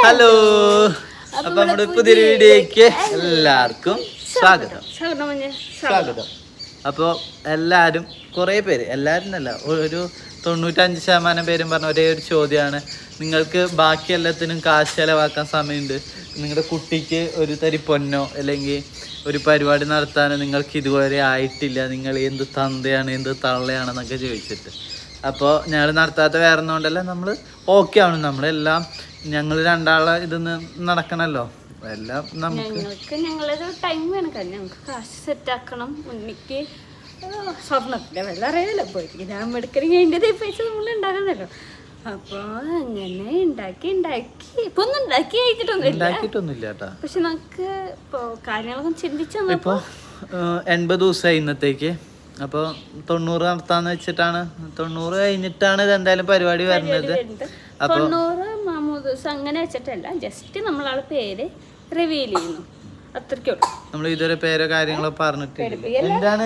Hello അപ്പൊ നമ്മുടെ പുതിയൊരു വീഡിയോക്ക് എല്ലാവർക്കും സ്വാഗതം സ്വാഗതം മഞ്ഞ സ്വാഗതം അപ്പോൾ എല്ലാവരും കുറേ പേര് എല്ലാവരും എന്നല്ല ഒരു തൊണ്ണൂറ്റഞ്ച് ശതമാനം പേരും പറഞ്ഞ ഒരേ ഒരു ചോദ്യമാണ് നിങ്ങൾക്ക് ബാക്കി എല്ലാത്തിനും കാശ് ചെലവാക്കാൻ സമയമുണ്ട് നിങ്ങളുടെ കുട്ടിക്ക് ഒരു തരി പൊന്നോ അല്ലെങ്കിൽ ഒരു പരിപാടി നടത്താനോ നിങ്ങൾക്ക് ഇതുവരെ ആയിട്ടില്ല നിങ്ങൾ എന്ത് തന്തയാണ് എന്ത് തള്ളയാണെന്നൊക്കെ ചോദിച്ചിട്ട് അപ്പോൾ ഞങ്ങൾ നടത്താത്ത വേറെ ഒന്നുകൊണ്ടല്ല നമ്മൾ ഓക്കെ ആണ് നമ്മളെല്ലാം ഞങ്ങൾ രണ്ടാളെ ഇതൊന്ന് നടക്കണമല്ലോ എല്ലാം നമുക്ക് ഞങ്ങൾക്ക് ഞങ്ങളൊരു ടൈം വേണം കാരണം ഞങ്ങൾക്ക് കാശ് സെറ്റ് ആക്കണം മുന്നിക്ക് സ്വർണത്തിന്റെ വില അറിയാലോ പോയിട്ട് ഞാൻ എടുക്കണമെങ്കിൽ അതിൻ്റെ പൈസ നമ്മൾ ഉണ്ടാകുന്നല്ലോ അപ്പോൾ അങ്ങനെ ഉണ്ടാക്കി ഉണ്ടാക്കി ഇപ്പൊ ഒന്നും ഉണ്ടാക്കി കഴിച്ചിട്ടൊന്നുമില്ല ഉണ്ടാക്കിയിട്ടൊന്നുമില്ല കേട്ടോ പക്ഷെ നമുക്ക് ഇപ്പോൾ കാര്യങ്ങളൊക്കെ ചിന്തിച്ചു ഇപ്പോൾ എൺപത് ദിവസമായി ഇന്നത്തേക്ക് അപ്പോൾ തൊണ്ണൂറ് നടത്താന്ന് വെച്ചിട്ടാണ് തൊണ്ണൂറ് കഴിഞ്ഞിട്ടാണ് ഇത് എന്തായാലും പരിപാടി വരുന്നത് അപ്പോൾ തൊണ്ണൂറ് മാമൂദ് ദിവസം അങ്ങനെ വെച്ചിട്ടല്ല ജസ്റ്റ് നമ്മളാളെ പേര് റിവീൽ ചെയ്യുന്നു അത്രയ്ക്കുള്ളൂ നമ്മൾ ഇതുവരെ പേരോ കാര്യങ്ങളോ പറഞ്ഞിട്ടില്ല എന്താണ്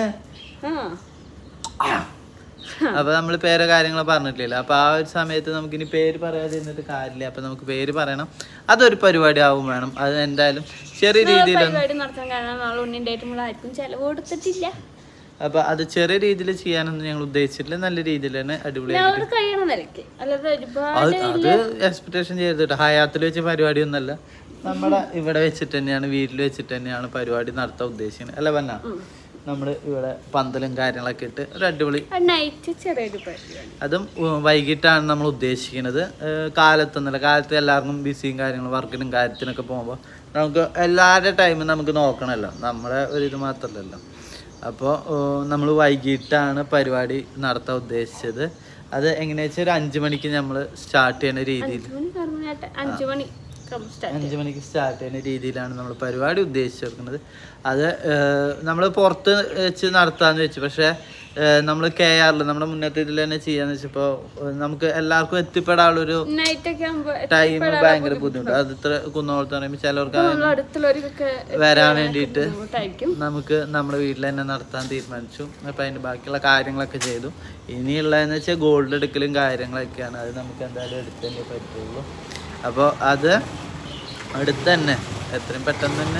ആ അപ്പൊ നമ്മൾ പേരോ കാര്യങ്ങളോ പറഞ്ഞിട്ടില്ല അപ്പൊ ആ ഒരു സമയത്ത് നമുക്ക് ഇനി പേര് പറയാതെ ഇരുന്നിട്ട് കാര്യമില്ല അപ്പൊ നമുക്ക് പേര് പറയണം അതൊരു പരിപാടി ആവും വേണം അത് എന്തായാലും ചെറിയ രീതിയിൽ പരിപാടി നടത്താൻ കാരണം നാളെ ഉണ്ണിൻ്റെ നമ്മൾ ആർക്കും ചെലവ് കൊടുത്തിട്ടില്ല അപ്പൊ അത് ചെറിയ രീതിയിൽ ചെയ്യാനൊന്നും ഞങ്ങൾ ഉദ്ദേശിച്ചിട്ടില്ല നല്ല രീതിയിൽ തന്നെ അടിപൊളിയായി ഞങ്ങളോട് കഴിയണ നിലയ്ക്ക് അല്ലാതെ ഒരുപാട് അത് അത് എക്സ്പെക്ടേഷൻ ചെയ്തിട്ട് ഹയാത്തിൽ വെച്ച് പരിപാടിയൊന്നുമല്ല നമ്മുടെ ഇവിടെ വെച്ചിട്ട് തന്നെയാണ് വീട്ടിൽ വെച്ചിട്ട് തന്നെയാണ് പരിപാടി നടത്താൻ ഉദ്ദേശിക്കുന്നത് അല്ല പറഞ്ഞ നമ്മൾ ഇവിടെ പന്തലും കാര്യങ്ങളൊക്കെ ഇട്ട് ഒരു അടിപൊളി നൈറ്റ് ചെറിയൊരു പരിപാടി അതും ഉം, വൈകിട്ടാണ് നമ്മൾ ഉദ്ദേശിക്കുന്നത് ഏഹ് കാലത്തൊന്നുമില്ല കാലത്ത് എല്ലാവർക്കും ബിസിയും കാര്യങ്ങളും വർക്കിനും കാര്യത്തിനൊക്കെ പോകുമ്പോൾ നമുക്ക് എല്ലാവരുടെ ടൈമും നമുക്ക് നോക്കണമല്ലോ നമ്മുടെ ഒരു ഇത് മാത്രമല്ലല്ലോ അപ്പോൾ നമ്മൾ വൈകിട്ടാണ് പരിപാടി നടത്താൻ ഉദ്ദേശിച്ചത് അത് എങ്ങനെയാ വെച്ചാൽ ഒരു അഞ്ച് മണിക്ക് നമ്മൾ സ്റ്റാർട്ട് ചെയ്യുന്ന രീതിയിൽ അഞ്ചു മണി പറഞ്ഞാട്ട് അഞ്ചു മണി സ്റ്റാർട്ട് അഞ്ച് മണിക്ക് സ്റ്റാർട്ട് ചെയ്യുന്ന രീതിയിലാണ് നമ്മൾ പരിപാടി ഉദ്ദേശിച്ചിരിക്കുന്നത് അത് നമ്മൾ പുറത്ത് വെച്ച് നടത്താമെന്ന് വെച്ചു പക്ഷേ നമ്മൾ കെ ആറിൽ നമ്മുടെ മുന്നത്തെ ഇതിൽ തന്നെ ചെയ്യാന്ന് വെച്ചപ്പോൾ നമുക്ക് എല്ലാവർക്കും എത്തിപ്പെടാനുള്ളൊരു നൈറ്റ് ഒക്കെ ആകുമ്പോ ടൈം ഭയങ്കര ബുദ്ധിമുട്ട് അത് ഇത്ര കുന്നോളത്ത് പറയുമ്പോൾ ചിലവർക്ക് നമ്മൾ അടുത്തുള്ളവർക്കൊക്കെ വരാൻ വേണ്ടിയിട്ട് ബുദ്ധിമുട്ടായിരിക്കും നമുക്ക് നമ്മുടെ വീട്ടിൽ തന്നെ നടത്താൻ തീരുമാനിച്ചു അപ്പം അതിൻ്റെ ബാക്കിയുള്ള കാര്യങ്ങളൊക്കെ ചെയ്തു ഇനിയുള്ളതെന്ന് വെച്ചാൽ ഗോൾഡ് എടുക്കലും കാര്യങ്ങളൊക്കെയാണ് അത് നമുക്ക് എന്തായാലും എടുത്തല്ലേ പറ്റുള്ളൂ അപ്പോൾ അത് അടുത്ത് തന്നെ എത്രയും പെട്ടെന്ന് തന്നെ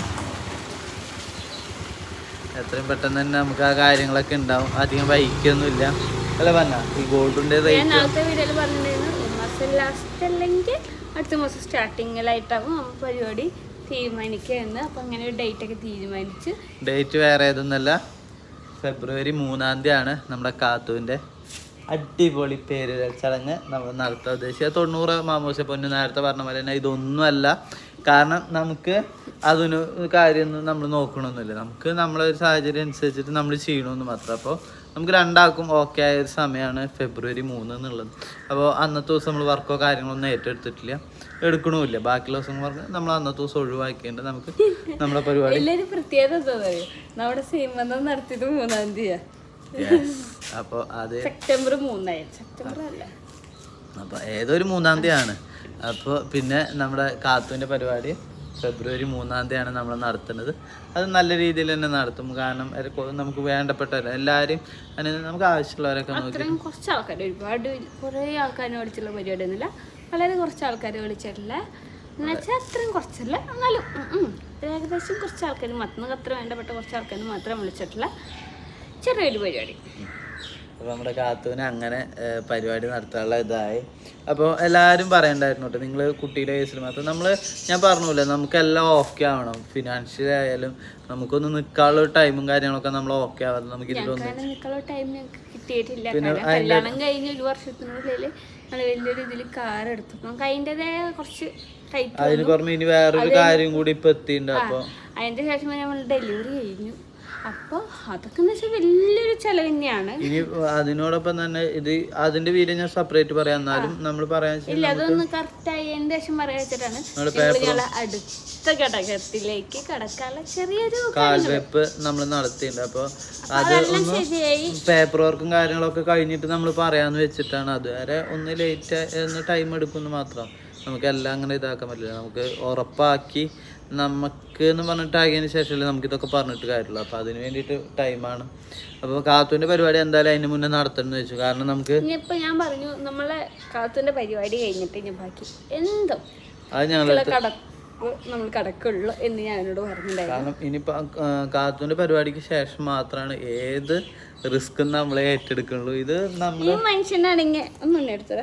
എത്രയും പെട്ടെന്ന് തന്നെ നമുക്ക് ആ കാര്യങ്ങളൊക്കെ ഉണ്ടാവും അധികം വൈകൊന്നുമില്ല അല്ല പറഞ്ഞ ഈ ഗോൾഡിൻ്റെ ഞാൻ റേറ്റ് നാളത്തെ വീഡിയോയിൽ പറഞ്ഞിട്ടുണ്ടായിരുന്നു ഈ മാസം ലാസ്റ്റ് അല്ലെങ്കിൽ അടുത്ത മാസം സ്റ്റാർട്ടിങ്ങിലായിട്ടാവും നമ്മൾ പരിപാടി തീരുമാനിക്കുകയെന്ന് അപ്പം അങ്ങനെ ഒരു ഡേറ്റ് ഒക്കെ തീരുമാനിച്ച് ഡേറ്റ് വേറെ ഏതൊന്നല്ല ഫെബ്രുവരി മൂന്നാം തീയതിയാണ് നമ്മുടെ കാത്തുവിൻ്റെ അടിപൊളി പേരുകൾ ചടങ്ങ് നമ്മൾ നടത്താൻ ഉദ്ദേശിച്ചത് തൊണ്ണൂറ് മാമൂസ പൊന്നു നേരത്തെ പറഞ്ഞ പോലെ തന്നെ ഇതൊന്നുമല്ല കാരണം നമുക്ക് അതിന് കാര്യമൊന്നും നമ്മൾ നോക്കണമൊന്നുമില്ല നമുക്ക് നമ്മളെ ഒരു സാഹചര്യം അനുസരിച്ചിട്ട് നമ്മൾ ചെയ്യണമെന്ന് മാത്രം അപ്പോൾ നമുക്ക് രണ്ടാൾക്കും ഓക്കെ ആയ ഒരു സമയമാണ് ഫെബ്രുവരി മൂന്ന് എന്നുള്ളത് അപ്പോൾ അന്നത്തെ ദിവസം നമ്മൾ വർക്കോ കാര്യങ്ങളൊന്നും ഏറ്റെടുത്തിട്ടില്ല എടുക്കണമില്ല ബാക്കിയുള്ള ദിവസം വർക്ക് നമ്മൾ അന്നത്തെ ദിവസം ഒഴിവാക്കിയിട്ട് നമുക്ക് നമ്മുടെ പരിപാടി എല്ലാവരും പ്രത്യേകത എന്താ പറയുക നമ്മുടെ സീമന്തം നടത്തിയത് മൂന്നാം തീയതി അപ്പോൾ അത് സെപ്റ്റംബർ മൂന്നായി സെപ്റ്റംബർ അല്ല അപ്പോൾ ഏതൊരു മൂന്നാം തീയതിയാണ് അപ്പോൾ പിന്നെ നമ്മുടെ കാത്തുവിൻ്റെ പരിപാടി ഫെബ്രുവരി മൂന്നാം തീയതിയാണ് നമ്മൾ നടത്തുന്നത് അത് നല്ല രീതിയിൽ തന്നെ നടത്തും കാരണം അത് കൊ- നമുക്ക് വേണ്ടപ്പെട്ടവരെ എല്ലാവരും അതിന് നമുക്ക് ആവശ്യമുള്ളവരൊക്കെ നോക്കി അത്രയും കുറച്ച് ആൾക്കാർ ഒരുപാട് കുറേ ആൾക്കാരെ വിളിച്ചുള്ള പരിപാടി ഒന്നുമില്ല വളരെ കുറച്ച് ആൾക്കാരെ വിളിച്ചിട്ടില്ല എന്നുവെച്ചാൽ അത്രയും കുറച്ചല്ല എന്നാലും ഉം, ഉം. ഏകദേശം കുറച്ച് ആൾക്കാർ മാത്രം അത്ര വേണ്ടപ്പെട്ട കുറച്ച് ആൾക്കാർ മാത്രം വിളിച്ചിട്ടില്ല ചെറിയൊരു പരിപാടി അപ്പോൾ നമ്മുടെ കാത്തുവിന് അങ്ങനെ ഏഹ്, പരിപാടി നടത്താനുള്ള ഇതായി അപ്പോൾ എല്ലാവരും പറയണ്ടായിരുന്നു കേട്ടോ നിങ്ങൾ കുട്ടിയുടെ കേസിൽ മാത്രം നമ്മൾ ഞാൻ പറഞ്ഞില്ല നമുക്കെല്ലാം ഓക്കെ ആവണം ഫിനാൻഷ്യലി ആയാലും നമുക്കൊന്ന് നിൽക്കാനുള്ള ഒരു ടൈമും കാര്യങ്ങളൊക്കെ നമ്മൾ ഓക്കെ ആവാതെ നമുക്ക് ഇതിലൊന്നും കാരണം നിൽക്കാനുള്ള ടൈം ഞങ്ങൾക്ക് കിട്ടിയിട്ടില്ല കാരണം കല്യാണം കഴിഞ്ഞ് ഒരു വർഷത്തിനുള്ളിൽ നമ്മൾ വലിയൊരു ഇതിൽ കാർ എടുത്തു നമുക്ക് അതിൻ്റെതായ കുറച്ച് ടൈറ്റ് അതിന് പുറമെ ഇനി വേറൊരു കാര്യം കൂടി ഇപ്പൊ എത്തിയിട്ടുണ്ട് അപ്പോൾ അതിൻ്റെ ശേഷം നമ്മൾ ഡെലിവറി കഴിഞ്ഞു അപ്പോൾ അതൊക്കെ എന്ന് വെച്ചാൽ വലിയൊരു ചിലവ് തന്നെയാണ് ഇനി അതിനോടൊപ്പം തന്നെ ഇത് അതിന്റെ വീഡിയോ ഞാൻ സെപ്പറേറ്റ് പറയാം എന്നാലും നമ്മൾ പറയാൻ വെച്ചാൽ ഇല്ല അതൊന്ന് കറക്റ്റ് ആയതിന് ശേഷം പറയാൻ വെച്ചിട്ടാണ് ഞങ്ങൾ ഞങ്ങളെ അടുത്ത ഘടകത്തിലേക്ക് കടക്കാനുള്ള ചെറിയൊരു കാൽവെപ്പ് നമ്മൾ നടത്തിയിട്ടുണ്ട് അപ്പോൾ അത് അതെല്ലാം ശരിയായി പേപ്പർ വർക്കും കാര്യങ്ങളൊക്കെ കഴിഞ്ഞിട്ട് നമ്മൾ പറയാന്ന് വെച്ചിട്ടാണ് അതുവരെ ഒന്ന് ലേറ്റ് ഒന്ന് ടൈം എടുക്കുമെന്ന് മാത്രം നമുക്ക് എല്ലാം അങ്ങനെ ഇതാക്കാൻ പറ്റില്ല നമുക്ക് ഉറപ്പാക്കി നമുക്ക് എന്ന് പറഞ്ഞിട്ട് ആകിയതിന് ശേഷമല്ലേ നമുക്ക് ഇതൊക്കെ പറഞ്ഞിട്ട് കാര്യമുള്ളൂ അപ്പോൾ അതിന് വേണ്ടിയിട്ട് ടൈമാണ് അപ്പോൾ കാത്തുവിൻ്റെ പരിപാടി എന്തായാലും അതിന് മുന്നേ നടത്തണം എന്ന് വെച്ചു കാരണം നമുക്ക് ഇനിയിപ്പോൾ ഞാൻ പറഞ്ഞു നമ്മളെ കാത്തുൻ്റെ പരിപാടി കഴിഞ്ഞിട്ട് ഇനി ബാക്കി എന്തും അത് ഞങ്ങൾ കടക്ക് നമ്മൾ കടക്കുള്ളൂ എന്ന് ഞാൻ എന്നോട് പറഞ്ഞിട്ടുണ്ടായിരുന്നു കാരണം ഇനിയിപ്പോ ആ, കാത്തുവിന്റെ പരിപാടിക്ക് ശേഷം മാത്രമാണ് ഏത് റിസ്ക് നമ്മളെ ഏറ്റെടുക്കുള്ളൂ ഇത് നമ്മൾ ഈ മനുഷ്യനാണെങ്കിൽ ഒന്നും എടുത്തത്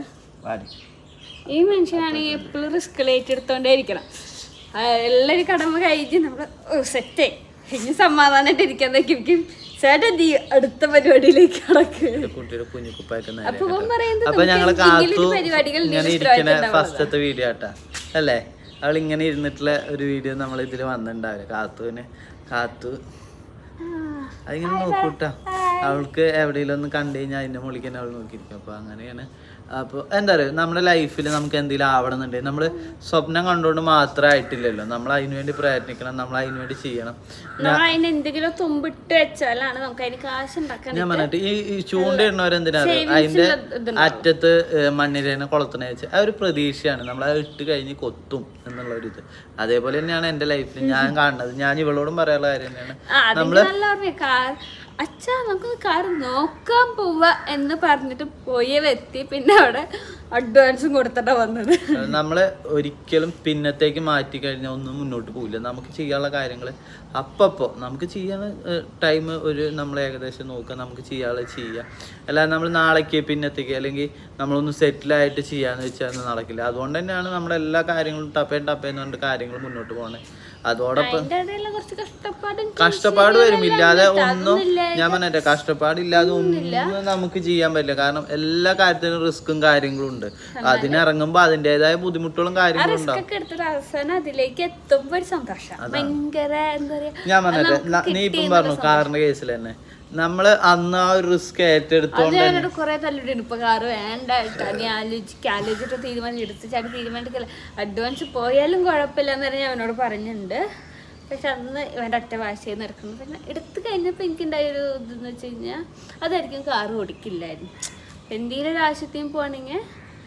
ഈ മനുഷ്യനാണെങ്കിൽ എപ്പോഴും റിസ്ക് ഏറ്റെടുത്തോണ്ടേ ഇരിക്കണം ആ, എല്ലാവരും കടമ കഴിച്ച് നമ്മൾ സെറ്റേ ഇനി സമാധാനമായിട്ട് ഇരിക്കാൻ നോക്കിയിരിക്കും ചേട്ടാ നീ അടുത്ത പരിപാടിയിലേക്ക് കടക്ക് കുട്ടിയുടെ കുഞ്ഞിക്കുപ്പായിട്ട് നേരെ അപ്പൊ ഇവൻ പറയുന്നത് അപ്പൊ ഞങ്ങള് എന്തെങ്കിലും കാത്തു ഒരു പരിപാടികൾ നീ ഇങ്ങനെ ഉത്തരവാദിത്തം ഇരിക്കുന്ന ഉണ്ടാവുക. ഫസ്റ്റത്തെ വീഡിയോ ആട്ടാ അല്ലേ അവൾ ഇങ്ങനെ ഇരുന്നിട്ടുള്ള ഒരു വീഡിയോ നമ്മൾ ഇതിൽ വന്നിട്ടുണ്ടാവില്ല കാത്തുവിന് കാത്തു അതിങ്ങനെ നോക്കൂട്ടാ അവൾക്ക് എവിടെയെങ്കിലും ഒന്ന് കണ്ടു കഴിഞ്ഞാൽ അതിന്റെ മുകളിൽ തന്നെ അവൾ നോക്കിയിരിക്കും അപ്പൊ അങ്ങനെയാണ് അപ്പോൾ എന്താ പറയുക നമ്മുടെ ലൈഫിൽ നമുക്ക് എന്തെങ്കിലും ആവണമെന്നുണ്ടെങ്കിൽ നമ്മൾ സ്വപ്നം കണ്ടുകൊണ്ട് മാത്രമായിട്ടില്ലല്ലോ നമ്മൾ അതിനു വേണ്ടി പ്രയത്നിക്കണം നമ്മൾ അതിനു വേണ്ടി ചെയ്യണം നമ്മൾ അതിന് എന്തെങ്കിലും തുമ്പിട്ട് വെച്ചാലാണ് നമുക്ക് അതിന് കാശ് ഉണ്ടാക്കാൻ ഞാൻ പറഞ്ഞിട്ട് ഈ ഈ ചൂണ്ടയിടുന്നവരെന്തിനാ അറിയോ? അതിന്റെ അറ്റത്ത് മണ്ണിരേനെ കൊളത്തണ വെച്ച് ആ ഒരു പ്രതീക്ഷയാണ് നമ്മൾ അത് ഇട്ട് കഴിഞ്ഞ് കൊത്തും എന്നുള്ള ഒരു ഇത് അതേപോലെ തന്നെയാണ് എൻ്റെ ലൈഫിൽ ഞാൻ കാണുന്നത് ഞാൻ ഇവളോടും പറയാനുള്ള കാര്യം തന്നെയാണ് ആ, അതിന് നല്ല ഓർമ്മ കാർ അച്ഛാ നമുക്ക് കാർ നോക്കാൻ പോവാ എന്ന് പറഞ്ഞിട്ട് പോയ വ്യക്തി പിന്നെ അവിടെ അഡ്വാൻസും കൊടുത്തിട്ടാ വന്നത് നമ്മൾ ഒരിക്കലും പിന്നത്തേക്ക് മാറ്റി കഴിഞ്ഞാൽ ഒന്നും മുന്നോട്ട് പോകില്ല നമുക്ക് ചെയ്യാനുള്ള കാര്യങ്ങൾ അപ്പപ്പോൾ നമുക്ക് ചെയ്യാൻ ടൈം ഒരു നമ്മൾ ഏകദേശം നോക്കുക നമുക്ക് ചെയ്യാനുള്ളത് ചെയ്യുക അല്ലാതെ നമ്മൾ നാളേക്ക് പിന്നത്തേക്ക് അല്ലെങ്കിൽ നമ്മളൊന്ന് സെറ്റിലായിട്ട് ചെയ്യാന്ന് വെച്ചാൽ നടക്കില്ല അതുകൊണ്ട് തന്നെയാണ് നമ്മുടെ എല്ലാ കാര്യങ്ങളും ടപ്പേ ടപ്പേ എന്ന് പറഞ്ഞിട്ട് കാര്യങ്ങൾ മുന്നോട്ട് പോകുന്നത് അതോടൊപ്പം അതിന്റെ ഇടയില് കുറച്ച് കഷ്ടപ്പാടും കഷ്ടപ്പാട് വരും ഇല്ലാതെ ഒന്നും ഞാൻ പറഞ്ഞെ കഷ്ടപ്പാടില്ലാതെ ഒന്നും നമുക്ക് ചെയ്യാൻ പറ്റില്ല കാരണം എല്ലാ കാര്യത്തിനും റിസ്ക്കും കാര്യങ്ങളും ഉണ്ട് അതിനിറങ്ങുമ്പോ അതിൻ്റെതായ ബുദ്ധിമുട്ടുകളും കാര്യങ്ങളും ഉണ്ടാവും ഒക്കെ എടുത്തിട്ട് അവസാനം അതിലേക്ക് എത്തുമ്പോ ഒരു സന്തോഷം ഭയങ്കര എന്താ പറയാ ഞാൻ പറഞ്ഞിട്ട് ന- നീ ഇപ്പം പറഞ്ഞു കാറിന്റെ കേസിൽ തന്നെ നമ്മള് അന്ന് ആ ഒരു റിസ്ക് ഏറ്റെടുത്തോണ്ട് അത് ഞാനോട് കുറെ തല്ലിട്ടുണ്ട് ഇപ്പൊ കാറ് വേണ്ട കേട്ടോ നീ ആലോചിക്ക് ആലോചിച്ചിട്ട് തീരുമാനം എടുത്ത് ചാടി തീരുമാനിക്കില്ല അഡ്വാൻസ് പോയാലും കുഴപ്പമില്ല എന്ന് പറഞ്ഞ് ഞാൻ അവനോട് പറഞ്ഞിട്ടുണ്ട് പക്ഷെ അന്ന് ഇവൻ്റെ ഒറ്റ വാശിയിൽ നിൽക്കുന്നത് പിന്നെ എടുത്തു കഴിഞ്ഞപ്പോൾ എനിക്കുണ്ടായ ഒരു ഇതെന്ന് വെച്ച് കഴിഞ്ഞാൽ അതായിരിക്കും കാറ് ഓടിക്കില്ലായിരുന്നു എന്തെങ്കിലും ഒരു ആവശ്യത്തിന് പോകണമെങ്കിൽ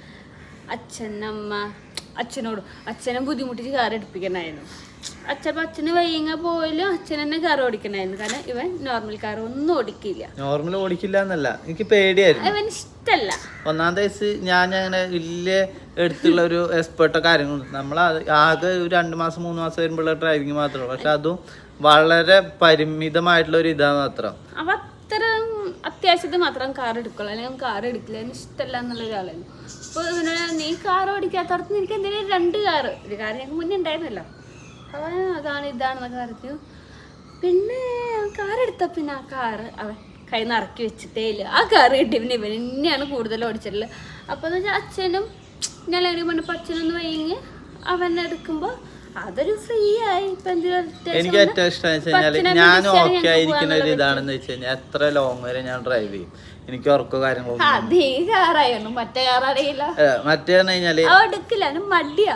അച്ഛൻ അമ്മ അച്ഛനോട് അച്ഛനെ ബുദ്ധിമുട്ടിച്ച് കാർ എടുപ്പിക്കണമായിരുന്നു അച്ഛൻ അച്ഛന് വയ്യങ്ങ പോയാലും അച്ഛൻ തന്നെ കാർ ഓടിക്കണമായിരുന്നു കാരണം ഇവൻ നോർമൽ കാർ ഒന്നും ഓടിക്കില്ല നോർമൽ ഓടിക്കില്ല എന്നല്ല എനിക്ക് പേടിയായിരുന്നു അവൻ ഇഷ്ടല്ല ഒന്നാമത്തെ വയസ്സ് ഞാൻ അങ്ങനെ വലിയ എടുത്തുള്ള ഒരു എക്സ്പേർട്ടോ കാര്യങ്ങളും നമ്മൾ ആകെ ഒരു രണ്ട് മാസം മൂന്ന് മാസം വരുമ്പോഴുള്ള ഡ്രൈവിങ് മാത്രമേ ഉള്ളൂ പക്ഷെ അതും വളരെ പരിമിതമായിട്ടുള്ള ഒരു ഇതാണ് മാത്രം അവ അത്തരം അത്യാവശ്യത്തിന് മാത്രം കാർ എടുക്കുള്ളൂ അല്ലെങ്കിൽ കാർ എടുക്കില്ല എന്ന് ഇഷ്ടമല്ല എന്നുള്ള ഒരാളായിരുന്നു അപ്പോൾ ഇവനോട് നീ കാർ ഓടിക്കാത്തടത്ത് എനിക്ക് എന്തെങ്കിലും രണ്ട് കാറ് ഒരു കാർ ഞങ്ങൾക്ക് മുന്നേ ഉണ്ടായിരുന്നല്ലോ അവൻ അതാണ് ഇതാണെന്നൊക്കെ പറഞ്ഞു പിന്നെ കാർ എടുത്ത പിന്നെ ആ കാറ് അവൻ കൈ നിറക്കി വെച്ചിട്ടേ ഇല്ല ആ കാർ കിട്ടി പിന്നെ ഇവൻ തന്നെയാണ് കൂടുതൽ ഓടിച്ചിട്ടുള്ളത് അപ്പോൾ എന്ന് വെച്ചാൽ അച്ഛനും ഞാൻ ഒരു മണിപ്പോൾ അച്ഛനൊന്ന് വൈകി അവൻ എടുക്കുമ്പോൾ അതൊരു ഫ്രീ ആയി ഇപ്പം എന്തെങ്കിലും എനിക്ക് ഏറ്റവും ഇഷ്ടം വെച്ച് കഴിഞ്ഞാല് ഞാൻ ഓക്കെ ആയിരിക്കുന്ന ഒരു ഇതാണെന്ന് വെച്ച് കഴിഞ്ഞാൽ എത്ര ലോങ് വരെ ഞാൻ ഡ്രൈവ് ചെയ്യും എനിക്ക് ഉറക്കോ കാര്യങ്ങളൊന്നും അത് ഈ കാറായിരുന്നു മറ്റേ കാററിയില്ല ഏ, മറ്റേ പറഞ്ഞു കഴിഞ്ഞാല് അവ എടുക്കില്ല അവന് മടിയാ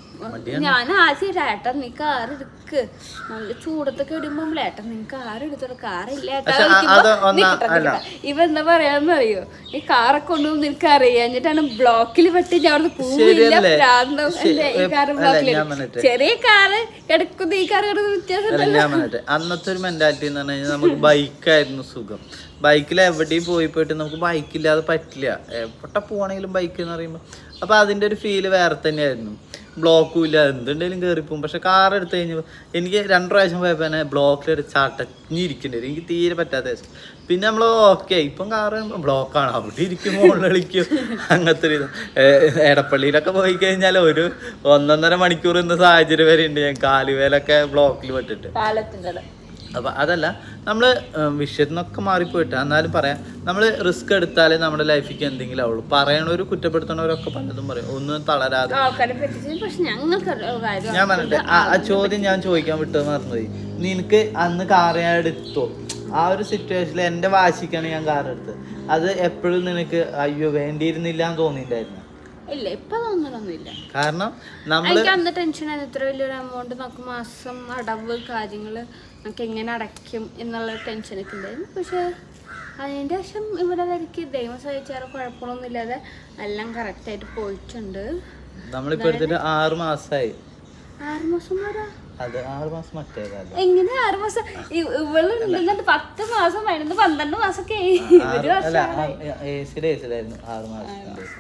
ഞാൻ ആദ്യം ഏട്ടൻ നീ കാർ എടുക്ക് നല്ല ചൂടത്തൊക്കെ ഇടുമ്പോ ഏട്ടൻ നീ കാർ എടുത്തോളൂ കാറില്ല ഏട്ടാ പക്ഷെ വിളിക്കുമ്പോ, അത് ഒന്നാ- നിക്കട്ടെ, അല്ല. നിക്കട്ടെ. ഇവ എന്താ പറയാന്ന് അറിയോ ഈ കാറൊക്കെ കൊണ്ടുപോകും നിനക്ക് അറിയാഞ്ഞിട്ടാണ് ബ്ലോക്കിൽ പെട്ട് ഞാൻ അവിടെ പോവില്ല ശരിയല്ലേ? പ്രാന്തം ശരി, എന്റെ ഈ കാറ് അല്ല, ബ്ലോക്കിൽ ഞാൻ പറഞ്ഞിട്ട്. ചെറിയ കാറ് കിടക്കുന്ന ഈ കാറ് കിടക്കുന്ന വ്യത്യാസം അല്ല ഞാൻ പറഞ്ഞിട്ട് അന്നത്തെ ഒരു മെന്റാലിറ്റി എന്ന് പറഞ്ഞു കഴിഞ്ഞാൽ നമുക്ക് ബൈക്കായിരുന്നു സുഖം ബൈക്കിൽ എവിടെയും പോയി പോയിട്ട് നമുക്ക് ബൈക്കില്ലാതെ പറ്റില്ല എവിടെ പോവാണെങ്കിലും ബൈക്ക് എന്ന് പറയുമ്പോൾ അപ്പൊ അതിന്റെ ഒരു ഫീല് വേറെ തന്നെയായിരുന്നു ബ്ലോക്കും ഇല്ല എന്തുണ്ടെങ്കിലും കയറിപ്പോവും പക്ഷെ കാർ എടുത്തു കഴിഞ്ഞപ്പോൾ എനിക്ക് രണ്ട് പ്രാവശ്യം പോയപ്പോൾ തന്നെ ബ്ലോക്കിൽ ചട്ടഞ്ഞിരിക്കേണ്ടി വരും എനിക്ക് തീരെ പറ്റാത്ത ദിവസം പിന്നെ നമ്മൾ ഓക്കെ ഇപ്പം കാറ് ബ്ലോക്കാണ് അവിടെ ഇരിക്കും മുകളിൽ കളിക്കും അങ്ങനത്തെ ഒരു ഇത് ഏ, എടപ്പള്ളിയിലൊക്കെ പോയി കഴിഞ്ഞാൽ ഒരു ഒന്നൊന്നര മണിക്കൂർ ഇന്ന സാഹചര്യം വരെ ഉണ്ട് ഞാൻ കാലുവേലൊക്കെ ബ്ലോക്കിൽ പെട്ടിട്ട് കാലത്തിന്റെ ഇടം. അപ്പൊ അതല്ല നമ്മൾ വിഷയത്തിൽ നിന്നൊക്കെ മാറിപ്പോയിട്ട് എന്നാലും പറയാം നമ്മൾ റിസ്ക് എടുത്താലേ നമ്മുടെ ലൈഫിക്ക് എന്തെങ്കിലും ആവുള്ളൂ പറയണവര് കുറ്റപ്പെടുത്തണവരൊക്കെ പലതും പറയും ഒന്നും തളരാതെ ആൾക്കാരെ പറ്റിച്ച് പക്ഷെ ഞങ്ങൾക്ക് ഒരു കാര്യം ഞാൻ പറഞ്ഞിട്ട് ആ ആ ചോദ്യം ഞാൻ ചോദിക്കാൻ വിട്ടതെന്ന് പറഞ്ഞത് നിനക്ക് അന്ന് കാർ ഞാൻ എടുത്തോ ആ ഒരു സിറ്റുവേഷനിൽ എൻ്റെ വാശിക്കാണ് ഞാൻ കാർ എടുത്തത് അത് എപ്പോഴും നിനക്ക് അയ്യോ വേണ്ടിയിരുന്നില്ല എന്ന് തോന്നിയിട്ടുണ്ടായിരുന്നു ഇല്ല ഇപ്പൊ തോന്നലൊന്നുമില്ല കാരണം നമ്മൾ എനിക്ക് അന്ന് ടെൻഷനായിരുന്നു ഇത്ര വലിയൊരു എമൗണ്ട് നമുക്ക് മാസം അടവ് കാര്യങ്ങൾ നമുക്ക് എങ്ങനെ അടയ്ക്കും എന്നുള്ള ടെൻഷനൊക്കെ ഉണ്ടായിരുന്നു പക്ഷെ അതിൻ്റെ ശേഷം ഇവിടെ വരയ്ക്ക് ദൈവം സഹിച്ചാറ് കുഴപ്പമൊന്നും ഇല്ലാതെ എല്ലാം കറക്റ്റായിട്ട് പോയിട്ടുണ്ട് നമ്മളിപ്പോൾ എടുത്തിട്ട് ആറ് മാസമായി ആറ് മാസം വരാ അത് ആറ് മാസം മറ്റേതല്ല എങ്ങനെ ആറ് മാസം ഇ- ഇവളുണ്ടെന്നിട്ട് പത്ത് മാസം പതിനൊന്ന് പന്ത്രണ്ട് മാസമൊക്കെ ആയി ഒരു ആറ്- അല്ല വർഷം എ സി ഡേയ്സിലായിരുന്നു ആറ് മാസത്തിന്റെ